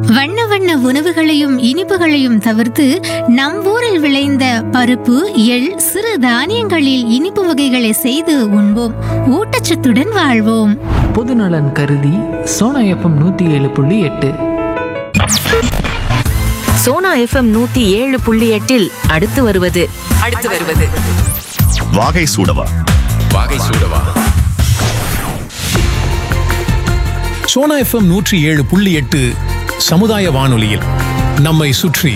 வண்ண வண்ண உணவுகளையும் இனிப்புகளையும் தவிர்த்து நம் ஊரில் விளைந்த பருப்பு எள் சிறு தானியங்களில் இனிப்பு வகைகளை செய்து உண்போம் ஊட்டச்சத்துடன் வாழ்வோம் பொதுநலன் கருதி சோனா எஃப்எம் நூற்றி ஏழு புள்ளி எட்டு சோனா எஃப்எம் நூத்தி ஏழு புள்ளி எட்டில் அடுத்து வருவது அடுத்து வருவது வாகை சூடவா வாகை சூடவா சோனா எஃப்எம் நூற்றி ஏழு புள்ளி எட்டு சமுதாய வானொலியில் நம்மை சுற்றி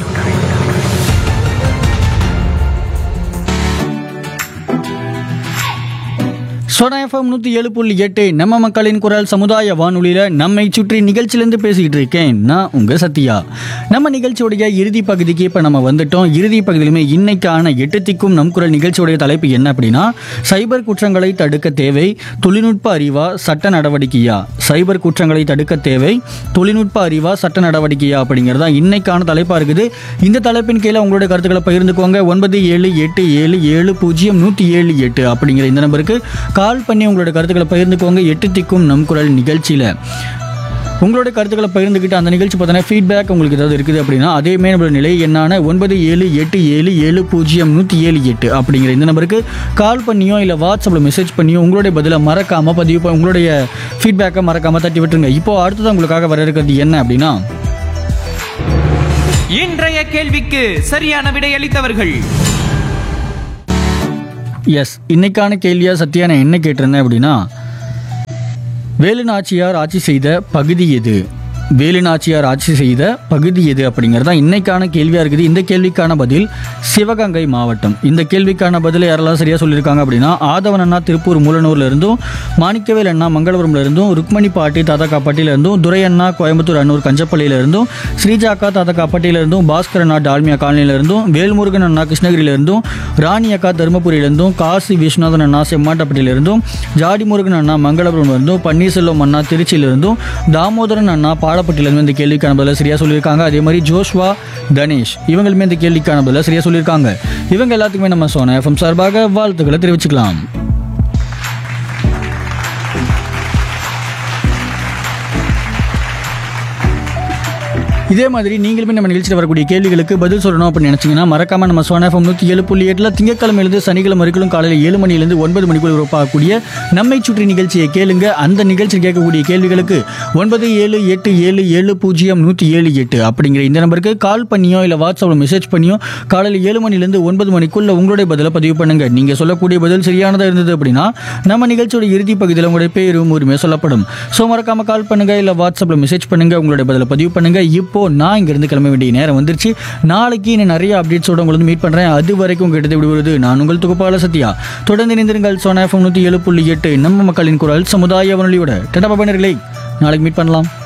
சோனா எஃப்எம் நூற்றி ஏழு புள்ளி எட்டு நம்ம மக்களின் குரல் சமுதாய வானொலியில் நம்மை சுற்றி நிகழ்ச்சியிலேருந்து பேசிக்கிட்டு இருக்கேன் நான் உங்கள் சத்யா நம்ம நிகழ்ச்சியோடைய இறுதி பகுதிக்கு இப்போ நம்ம வந்துட்டோம் இறுதி பகுதியிலுமே இன்னைக்கான எட்டு திக்கும் நம் குரல் நிகழ்ச்சியோடைய தலைப்பு என்ன அப்படின்னா சைபர் குற்றங்களை தடுக்க தேவை தொழில்நுட்ப அறிவா சட்ட நடவடிக்கையா சைபர் குற்றங்களை தடுக்க தேவை தொழில்நுட்ப அறிவா சட்ட நடவடிக்கையா அப்படிங்கிறது தான் இன்னைக்கான தலைப்பாக இருக்குது இந்த தலைப்பின் கீழே உங்களுடைய கருத்துக்களை பகிர்ந்துக்கோங்க ஒன்பது ஏழு எட்டு ஏழு ஏழு பூஜ்ஜியம் நூற்றி ஏழு எட்டு அப்படிங்கிற இந்த நம்பருக்கு கால் பண்ணி உங்களோட கருத்துக்களை பகிர்ந்துக்கோங்க எட்டு திக்கும் நம் குரல் நிகழ்ச்சியில் உங்களோட கருத்துக்களை பகிர்ந்துக்கிட்டு அந்த நிகழ்ச்சி பார்த்தோன்னா ஃபீட்பேக் உங்களுக்கு ஏதாவது இருக்குது அப்படின்னா அதேமே நம்மளோட நிலை என்னான ஒன்பது ஏழு எட்டு ஏழு ஏழு பூஜ்ஜியம் நூற்றி ஏழு எட்டு அப்படிங்கிற இந்த நம்பருக்கு கால் பண்ணியோ இல்லை வாட்ஸ்அப்பில் மெசேஜ் பண்ணியோ உங்களுடைய பதிலை மறக்காமல் பதிவு ப- உங்களுடைய ஃபீட்பேக்கை மறக்காமல் தட்டி விட்டுருங்க இப்போ அடுத்தது உங்களுக்காக வர இருக்கிறது என்ன அப்படின்னா இன்றைய கேள்விக்கு சரியான விடையளித்தவர்கள் எஸ் இன்னைக்கான கேள்வியாக சத்யா நான் என்ன கேட்டிருந்தேன் அப்படின்னா வேலு நாச்சியார் ஆட்சி செய்த பகுதி எது வேலு நாச்சியார் ஆட்சி செய்த பகுதி எது அப்படிங்கிறது தான் இன்னைக்கான கேள்வியாக இருக்குது இந்த கேள்விக்கான பதில் சிவகங்கை மாவட்டம் இந்த கேள்விக்கான பதில் யாரெல்லாம் சரியாக சொல்லியிருக்காங்க அப்படின்னா ஆதவன் அண்ணா திருப்பூர் மூலனூர்ல இருந்தும் மாணிக்கவேல் அண்ணா மங்களபுரம்ல இருந்தும் ருக்மணி பாட்டி தாத்தா பாட்டியில இருந்தும் துரை அண்ணா கோயம்புத்தூர் அன்னூர் கஞ்சப்பள்ளியில இருந்தும் ஸ்ரீஜாக்கா தாத்தா பாட்டியில இருந்தும் பாஸ்கர் அண்ணா டால்மியா காலனியில இருந்தும் வேல்முருகன் அண்ணா கிருஷ்ணகிரியில இருந்தும் ராணி அக்கா தருமபுரியில இருந்தும் காசி விஸ்வநாதன் அண்ணா செம்மாட்டப்பட்டியில இருந்தும் ஜாடி முருகன் அண்ணா மங்களபுரம் இருந்தும் பன்னீர்செல்வம் அண்ணா திருச்சியில இருந்தும் தாமோதரன் அண்ணா பாலப்பட்டியில இருந்து இந்த கேள்விக்கான பதில சரியா சொல்லியிருக்காங்க அதே மாதிரி ஜோஷ்வா தனேஷ் இவங்களுமே இந்த கேள்விக்கான பதில சரியா சொல்லியிருக்காங்க இவங்க எல்லாத்துக்குமே நம்ம சோனா எஃப்எம் சார்பாக வாழ்த்துக்களை தெரிவிச்சுக்கலாம் இதே மாதிரி நீங்களுமே நம்ம நிகழ்ச்சியில் வரக்கூடிய கேள்விகளுக்கு பதில் சொல்லணும் அப்படின்னு நினைச்சீங்கன்னா மறக்காம நம்ம சோனா எஃப்எம் நூற்றி ஏழு புள்ளி எட்டில் திங்கக்கிழமையிலிருந்து சனிக்கிழமை வரைக்கும் காலையில் ஏழு மணிலேருந்து ஒன்பது மணிக்குள் உருவாக்கக்கூடிய நம்மை சுற்றி நிகழ்ச்சியை கேளுங்க அந்த நிகழ்ச்சியில் கேட்கக்கூடிய கேள்விகளுக்கு ஒன்பது ஏழு எட்டு ஏழு ஏழு பூஜ்ஜியம் நூற்றி ஏழு எட்டு அப்படிங்கிற இந்த நம்பருக்கு கால் பண்ணியோ இல்லை வாட்ஸ்அப்பில் மெசேஜ் பண்ணியோ காலையில் ஏழு மணிலேருந்து ஒன்பது மணிக்குள்ள உங்களுடைய பதிலை பதிவு பண்ணுங்க நீங்கள் சொல்லக்கூடிய பதில் சரியானதாக இருந்தது அப்படின்னா நம்ம நிகழ்ச்சியோட இறுதி பகுதியில் உங்களுடைய பேரும் உரிமை சொல்லப்படும் ஸோ மறக்காம கால் பண்ணுங்க இல்லை வாட்ஸ்அப்பில் மெசேஜ் பண்ணுங்க உங்களுடைய பதிலை பதிவு பண்ணுங்க இப்போ நான் இங்கிருந்து கிளம்ப வேண்டிய நேரம் வந்துருச்சு நாளைக்கு இன்னும் நிறைய அப்டேட்ஸோட உங்களை வந்து மீட் பண்ணுறேன் அது வரைக்கும் கிட்டத்தட்ட விடுவது நான் உங்கள் தொகுப்பாளர் சத்யா தொடர்ந்து இணைந்திருங்கள் சோனா எஃப்எம் நூற்றி ஏழு புள்ளி எட்டு நம்ம மக்களின் குரல் சமுதாய வானொலியோட டட்டா பாபனர்களை நாளைக்கு மீட் பண்ணலாம்